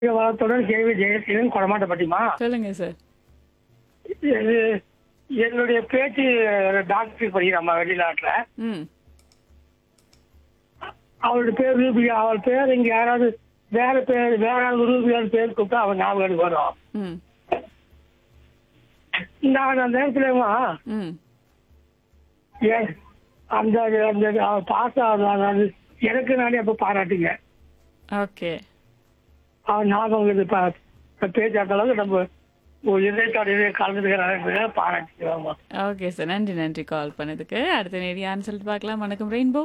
வளத்துடன் கேள்வி ஜெயசீலன் கொடமாட்டப்பட்டிமா சொல்லுங்க சார் இது என்னுடைய பேச்சு டாக்டர் படிக்கிறாம்மா வெளிநாட்டுல ம் அவளுடைய பேர் ரூபியா அவள் பேர் இங்க யாராவது வேற பேர் வேற யாராவது ரூபியான்னு பேர் கூப்பிட்டா அவன் ஞாபகம் எனக்கு வரும் ம் நான் அந்த நேரத்துலமா ம் ஏன் அந்த அந்த அவள் பாஸ் ஆகுது எனக்கு நானே அப்ப பாராட்டுங்க ஓகே அவன் ஞாபகம் இது பேச்சாட்ட அளவுக்கு நம்ம ஒரு இதயத்தோட இதய கலந்துக்கிறாங்க பாராட்டிக்கிறோம் ஓகே சார் நன்றி நன்றி கால் பண்ணதுக்கு அடுத்த நேரம் யாருன்னு சொல்லிட்டு பார்க்கலாம் வணக்கம் ரெயின்போ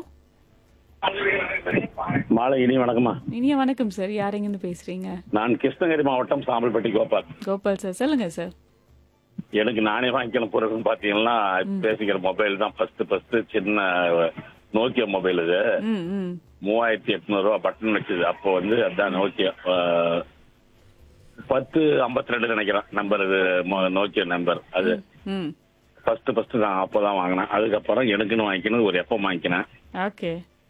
மாலை இனி வணக்கம்மா இனிய வணக்கம் சார் யார் எங்கேருந்து பேசுறீங்க நான் கிருஷ்ணகிரி மாவட்டம் சாம்பல்பட்டி கோபால் கோபால் சார் சொல்லுங்க சார் எனக்கு நானே வாங்கிக்கிற பொருள்னு பாத்தீங்கன்னா பேசிக்கிற மொபைல் தான் ஃபர்ஸ்ட் ஃபர்ஸ்ட் சின்ன நோக்கியா மொபைல் இது ம் ம் மூவாயிரத்தி எட்நூறு ரூபா பட்டன் வச்சது அப்போ வந்து அதான் நோக்கியா அஹ், பத்து ஐம்பத்தி ரெண்டு நினைக்கிறேன் நம்பர் இது மொ- நோக்கியா நம்பர் அது ம் ஃபர்ஸ்ட் ஃபர்ஸ்ட் தான் அப்போதான் வாங்கினேன் அதுக்கப்புறம் எனக்குன்னு வாங்கிக்கணும் ஒரு எப்போ வாங்கிக்கினேன் ஓகே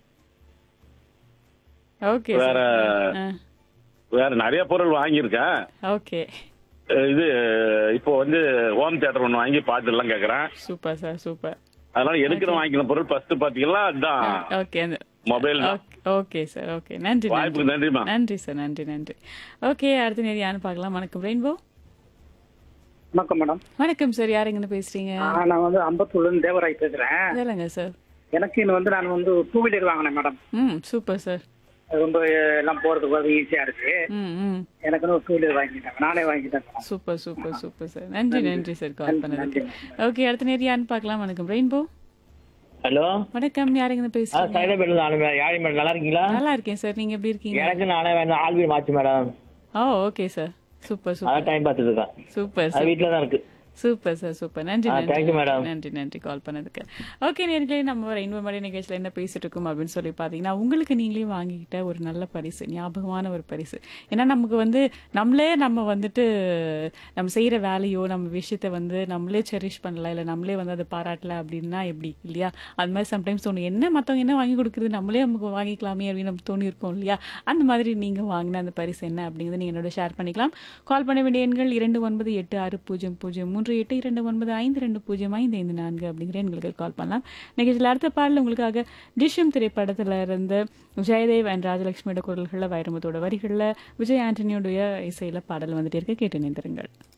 ஓகே வேற வேற நிறைய பொருள் வாங்கியிருக்கேன் ஓகே அஹ் இது இப்போ வந்து ஹோம் தியேட்டர் ஒன்று வாங்கி பாட்டு எல்லாம் கேட்கறேன் சூப்பர் சார் சூப்பர் அதனால எனக்குன்னு வாங்கிக்கிற பொருள் ஃபர்ஸ்ட் பாத்தீங்கன்னா அதுதான் ஓகே அந்த மொபைல் தான் ஓகே சார் ஓகே நன்றி நன்றி வாய்ப்புக்கு நன்றிமா நன்றி சார் நன்றி நன்றி ஓகே அடுத்த நேரம் யாருன்னு பார்க்கலாம் வணக்கம் ரெயின்போ வணக்கம் மேடம் வணக்கம் சார் யார் எங்கன்னு பேசுறீங்க ஆ, நான் வந்து அம்பத்தூர்ல தேவராய் பேசுறேன் சொல்லுங்க சார் எனக்கு இன்னும் வந்து நான் வந்து டூ வீலர் வாங்கினேன் மேடம் ம் சூப்பர் சார் அது ரொம்ப எல்லாம் போறதுக்கு வரது ஈஸியா இருக்கு ம் ம் எனக்கு ஒரு டூ வீலர் வாங்கிட்டேன் நானே வாங்கிட்டேன் madam super super super sir நன்றி நன்றி சார் கால் பண்ணதுக்கு ஓகே அடுத்த நேரம் யாருன்னு பார்க்கலாம் வணக்கம் ரெயின்போ ஹலோ வணக்கம் யார் எங்கன்னு ஆ பேசுறீங்க சைதாபேட்டில் நான் யாழி மேடம் நல்லா இருக்கீங்களா நல்லா இருக்கேன் சார் நீங்க எப்படி இருக்கீங்க எனக்கு நானே வேணும் ஆல்வி மாச்சு madam oh okay sir super super அதான் டைம் பார்த்துட்டு இருக்கேன் சூப்பர் அது வீட்டில் தான் இருக்கு சூப்பர் சார் சூப்பர் நன்றி ஆ, நன்றி thank you, madam. நன்றி நன்றி கால் பண்ணதுக்கு ஓகே நேர்களே நம்ம ரெயின்போ மணி நிகழ்ச்சியில் என்ன பேசிட்டு இருக்கோம் அப்படின்னு சொல்லி பார்த்தீங்கன்னா உங்களுக்கு நீங்களே வாங்கிக்கிட்ட ஒரு நல்ல பரிசு ஞாபகமான ஒரு பரிசு ஏன்னா நமக்கு வந்து நம்மளே நம்ம வந்துட்டு நம்ம செய்கிற வேலையோ நம்ம விஷயத்த வந்து நம்மளே செரிஷ் பண்ணல இல்லை நம்மளே வந்து அதை பாராட்டல அப்படின்னா எப்படி இல்லையா அது மாதிரி சம்டைம்ஸ் தோணும் என்ன மற்றவங்க என்ன வாங்கி கொடுக்குறது நம்மளே நமக்கு வாங்கிக்கலாமே அப்படின்னு நம்ம தோணி இருக்கோம் இல்லையா அந்த மாதிரி நீங்கள் வாங்கின அந்த பரிசு என்ன அப்படிங்கிறத நீங்கள் என்னோட ஷேர் பண்ணிக்கலாம் கால் பண்ண வேண்டிய எண்கள் இரண்டு ஒன்பது எட்டு ஆறு பூஜ்ஜியம் பூஜ்ஜியம் மூன்று எட்டு இரண்டு ஒன்பது ஐந்து ரெண்டு பூஜ்ஜியம் ஐந்து ஐந்து நான்கு அப்படிங்கிற எண்களுக்கு கால் பண்ணலாம் நிகழ்ச்சியில் அடுத்த பாடல் உங்களுக்காக டிஷ்யம் திரைப்படத்தில் இருந்து ஜெயதேவ் அண்ட் ராஜலட்சுமியோட குரல்களில் வைரமுத்தோட வரிகளில் விஜய் ஆண்டனியோடைய இசையில் பாடல் வந்துட்டே இருக்க கேட்டு நினைந்திருங்கள்